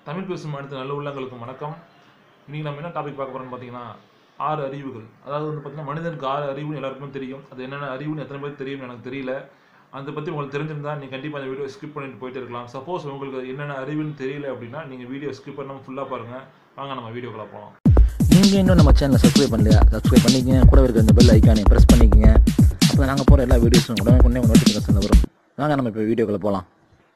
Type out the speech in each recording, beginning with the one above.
தமிழ் பேசும் அடுத்த நல்ல உள்ளங்களுக்கு வணக்கம் இன்னைக்கு நம்ம என்ன டாபிக் பார்க்க போறோம்னு பார்த்தீங்கன்னா ஆறு அறிவுகள் அதாவது வந்து பார்த்தீங்கன்னா மனிதனுக்கு ஆறு அறிவுன்னு எல்லாருக்குமே தெரியும் அது என்னென்ன அறிவுன்னு எத்தனை பேர் தெரியும் எனக்கு தெரியல அதை பற்றி உங்களுக்கு தெரிஞ்சிருந்தா நீங்கள் கண்டிப்பாக அந்த வீடியோ ஸ்கிப் பண்ணிட்டு போயிட்டே இருக்கலாம் சப்போஸ் உங்களுக்கு என்னென்ன அறிவுன்னு தெரியல அப்படின்னா நீங்கள் வீடியோ ஸ்கிப் பண்ணாமல் ஃபுல்லாக பாருங்கள் வாங்க நம்ம வீடியோக்குள்ள போகலாம் நீங்கள் இன்னும் நம்ம சேனலை சப்ஸ்கிரைப் பண்ணலையா சப்ஸ்கிரைப் பண்ணிக்கங்க கூட இருக்கிற இந்த பெல் ஐக்கானை ப்ரெஸ் பண்ணிக்கங்க அப்போ நாங்கள் போகிற எல்லா வீடியோஸும் உடனே உடனே நோட்டிஃபிகேஷன் வரும் வாங்க நம்ம இப்போ வீடியோக்குள்ளே போகலாம்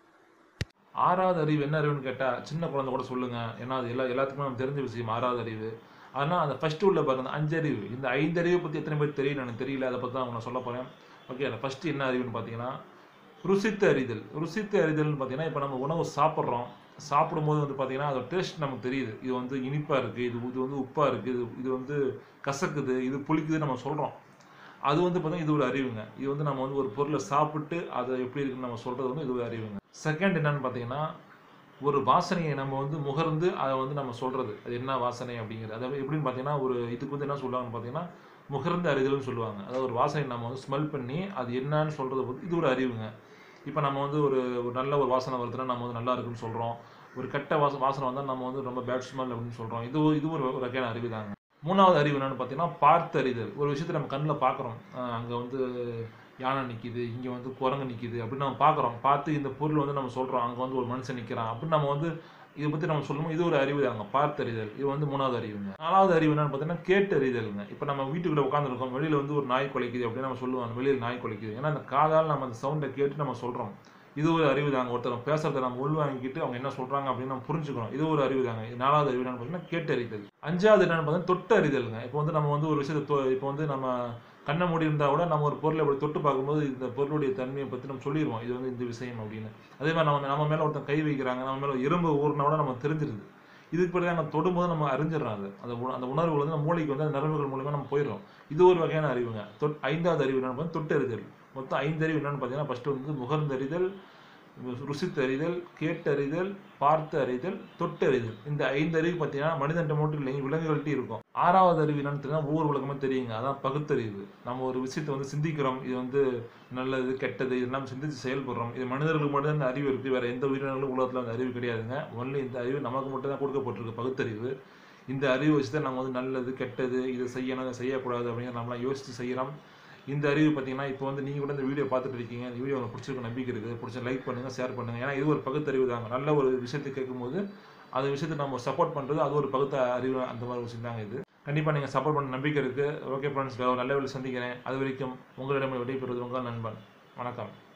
ஆறாவது அறிவு என்ன அறிவுன்னு கேட்டால் சின்ன குழந்தை கூட சொல்லுங்க ஏன்னா அது எல்லா எல்லாத்துக்குமே நம்ம தெரிஞ்ச விஷயம் ஆறாவது அறிவு ஆனால் அந்த ஃபர்ஸ்ட் உள்ள பாருங்க அந்த அஞ்சு அறிவு இந்த ஐந்து அறிவை பற்றி எத்தனை பேர் தெரியும் எனக்கு தெரியல அதை பற்றி தான் நான் சொல்ல போகிறேன் ஓகே அந்த ஃபர்ஸ்ட் என்ன அறிவுன்னு பார்த்தீங்கன்னா ருசித்து அறிதல் ருசித்து அறிதல்னு பார்த்தீங்கன்னா இப்போ நம்ம உணவு சாப்பிட்றோம் சாப்பிடும்போது வந்து பார்த்தீங்கன்னா அதோட டேஸ்ட் நமக்கு தெரியுது இது வந்து இனிப்பாக இருக்குது இது இது வந்து உப்பாக இருக்குது இது இது வந்து கசக்குது இது புளிக்குது நம்ம சொல்கிறோம் அது வந்து பார்த்தீங்கன்னா இது ஒரு அறிவுங்க இது வந்து நம்ம வந்து ஒரு பொருளை சாப்பிட்டு அதை எப்படி இருக்குன்னு நம்ம சொல்கிறது வந்து இது ஒரு அறிவுங்க செகண்ட் என்னன்னு பார்த்தீங்கன்னா ஒரு வாசனையை நம்ம வந்து முகர்ந்து அதை வந்து நம்ம சொல்கிறது அது என்ன வாசனை அப்படிங்கிறது அதை எப்படின்னு பார்த்தீங்கன்னா ஒரு இதுக்கு வந்து என்ன சொல்லுவாங்கன்னு பார்த்தீங்கன்னா முகர்ந்து அறிதல்னு சொல்லுவாங்க அதாவது ஒரு வாசனை நம்ம வந்து ஸ்மெல் பண்ணி அது என்னன்னு சொல்கிறது வந்து இது ஒரு அறிவுங்க இப்போ நம்ம வந்து ஒரு ஒரு நல்ல ஒரு வாசனை வருதுன்னா நம்ம வந்து நல்லா இருக்குன்னு சொல்கிறோம் ஒரு கெட்ட வாச வாசனை வந்தால் நம்ம வந்து ரொம்ப பேட் ஸ்மெல் அப்படின்னு சொல்கிறோம் இது ஒரு- இது ஒரு ஒரு வகையான அறிவு தாங்க மூணாவது அறிவு என்னன்னு பார்த்தீங்கன்னா பார்த்தறிதல் ஒரு விஷயத்தை நம்ம கண்ணில் பார்க்குறோம் அங்கே வந்து யானை நிற்கிது இங்கே வந்து குரங்கு நிற்கிது அப்படின்னு நம்ம பார்க்குறோம் பார்த்து இந்த பொருள் வந்து நம்ம சொல்கிறோம் அங்கே வந்து ஒரு மனுஷன் நிற்கிறான் அப்படின்னு நம்ம வந்து இதை பற்றி நம்ம சொல்லும்போது இது ஒரு அறிவு தாங்க பார்த்தறிதல் இது வந்து மூணாவது அறிவுங்க நாலாவது அறிவு என்னன்னு பார்த்தீங்கன்னா கேட்டறிதலுங்க இப்போ நம்ம வீட்டுக்குள்ளே உட்காந்துருக்கோம் வெளியில் வந்து ஒரு நாய் குலைக்குது அப்படின்னு நம்ம சொல்லுவாங்க வெளியில் நாய் குலைக்குது ஏன்னா அந்த காதால் நம்ம அந்த சவுண்டை கேட்டு நம்ம சொல்கிறோம் இது ஒரு அறிவு தாங்க ஒருத்தர் பேசுறதை நம்ம உள்வாங்கிக்கிட்டு அவங்க என்ன சொல்றாங்க அப்படின்னு நம்ம புரிஞ்சுக்கணும் இது ஒரு அறிவு தாங்க இது நாலாவது அறிவு என்னன்னு பார்த்தீங்கன்னா கேட்டறிதல் அஞ்சாவது என்னன்னு பார்த்தீங்கன்னா தொட்டு அறிதலுங்க இப்போ வந்து நம்ம வந்து ஒரு விஷயத்தை தொ- இப்போ வந்து நம்ம கண்ணை மூடி இருந்தா கூட நம்ம ஒரு பொருளை அப்படி தொட்டு பார்க்கும்போது இந்த பொருளுடைய தன்மையை பற்றி நம்ம சொல்லிடுவோம் இது வந்து இந்த விஷயம் அப்படின்னு அதே மாதிரி நம்ம நம்ம மேலே ஒருத்தன் கை வைக்கிறாங்க நம்ம மேலே இரும்பு ஊறினா கூட நம்ம தெரிஞ்சிருது இதுக்கு பிறகு நம்ம தொடும்போது நம்ம அறிஞ்சிடறோம் அது அந்த உண- அந்த உணர்வுகள் வந்து நம்ம மூளைக்கு வந்து அந்த நரம்புகள் மூலியமா நம்ம போயிடுறோம் இது ஒரு வகையான அறிவுங்க தொட் ஐந்தாவது அறிவு என்னன்னு பார்த்தீங்கன்னா தொட்டறிதல் மொத்தம் ஐந்து அறிவு என்னன்னு பார்த்தீங்கன்னா ஃபர்ஸ்ட் வந்து முகர்ந்தறிதல் ருசித்தறிதல் கேட்டறிதல் பார்த்து அறிதல் தொட்டறிதல் இந்த ஐந்து அறிவு பார்த்தீங்கன்னா மனிதன்ட்ட மட்டும் இல்லைங்க விலங்குகள்கிட்ட இருக்கும் ஆறாவது அறிவு என்னன்னு தெரியுமா ஒவ்வொரு உலகமே தெரியுங்க அதான் பகுத்தறிவு நம்ம ஒரு விஷயத்தை வந்து சிந்திக்கிறோம் இது வந்து நல்லது கெட்டது இதெல்லாம் சிந்திச்சு செயல்படுறோம் இது மனிதர்களுக்கு மட்டும் தான் இந்த அறிவு இருக்குது வேற எந்த உயிரினங்களும் உலகத்தில் அந்த அறிவு கிடையாதுங்க ஒன்லி இந்த அறிவு நமக்கு மட்டும் தான் கொடுக்கப்பட்டிருக்கு பகுத்தறிவு இந்த அறிவு வச்சு தான் நம்ம வந்து நல்லது கெட்டது இதை செய்யணும் இதை செய்யக்கூடாது அப்படின்னு நம்மளாம் யோசித்து செய்கிறோம் இந்த அறிவு பார்த்தீங்கன்னா இப்போ வந்து நீங்கள் கூட இந்த வீடியோ பார்த்துட்டு இருக்கீங்க இந்த வீடியோ உங்களுக்கு பிடிச்சிருக்க நம்பிக்கை இருக்குது பிடிச்ச லைக் பண்ணுங்கள் ஷேர் பண்ணுங்கள் ஏன்னா இது ஒரு பகுத்தறிவு தாங்க நல்ல ஒரு விஷயத்தை கேட்கும்போது அந்த விஷயத்தை நம்ம சப்போர்ட் பண்ணுறது அது ஒரு பகுத்த அறிவு அந்த மாதிரி விஷயம் தாங்க இது கண்டிப்பாக நீங்கள் சப்போர்ட் பண்ண நம்பிக்கை இருக்குது ஓகே ஃப்ரெண்ட்ஸ் நல்ல வேலை சந்திக்கிறேன் அது வரைக்கும் உங்களிடம் விடைபெறுவது உங்கள் நண்பன் வணக்கம்